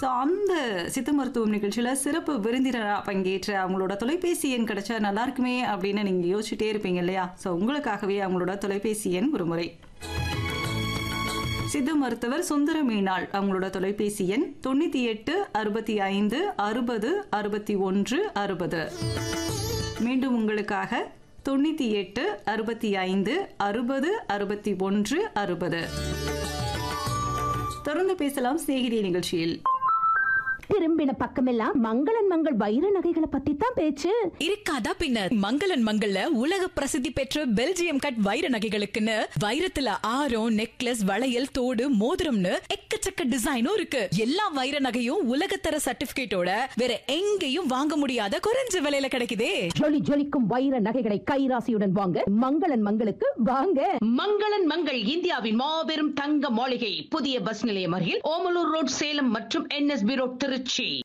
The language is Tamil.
ஸோ அந்த சித்த மருத்துவம் நிகழ்ச்சியில் சிறப்பு விருந்தினராக பங்கேற்ற அவங்களோட தொலைபேசி எண் கிடைச்சா நல்லா இருக்குமே அப்படின்னு நீங்கள் யோசிச்சுட்டே இருப்பீங்க இல்லையா ஸோ உங்களுக்காகவே அவங்களோட தொலைபேசி எண் ஒரு முறை சித்த மருத்துவர் சுந்தர மீனாள் அவங்களோட தொலைபேசி எண் தொண்ணூற்றி எட்டு அறுபத்தி ஐந்து அறுபது அறுபத்தி ஒன்று அறுபது மீண்டும் உங்களுக்காக தொண்ணூற்றி எட்டு அறுபத்தி ஐந்து அறுபது அறுபத்தி ஒன்று அறுபது தொடர்ந்து பேசலாம் சேகிரி நிகழ்ச்சியில் திரும்பின பக்கமெல்லாம் மங்களன் மங்கள் வைர நகைகளை பத்தி தான் பேச்சு இருக்காதா பின்ன மங்களன் மங்கள்ல உலக பிரசித்தி பெற்ற பெல்ஜியம் கட் வைர நகைகளுக்குன்னு வைரத்துல ஆரம் நெக்லஸ் வளையல் தோடு மோதிரம்னு எக்கச்சக்க டிசைனும் இருக்கு எல்லா வைர நகையும் உலகத்தர சர்டிபிகேட்டோட வேற எங்கேயும் வாங்க முடியாத குறைஞ்ச விலையில கிடைக்குதே ஜொலி ஜொலிக்கும் வைர நகைகளை கைராசியுடன் வாங்க மங்களன் மங்களுக்கு வாங்க மங்களன் மங்கள் இந்தியாவின் மாபெரும் தங்க மாளிகை புதிய பஸ் நிலையம் அருகில் ஓமலூர் ரோட் சேலம் மற்றும் என்எஸ்பி ரோட் திருச்சி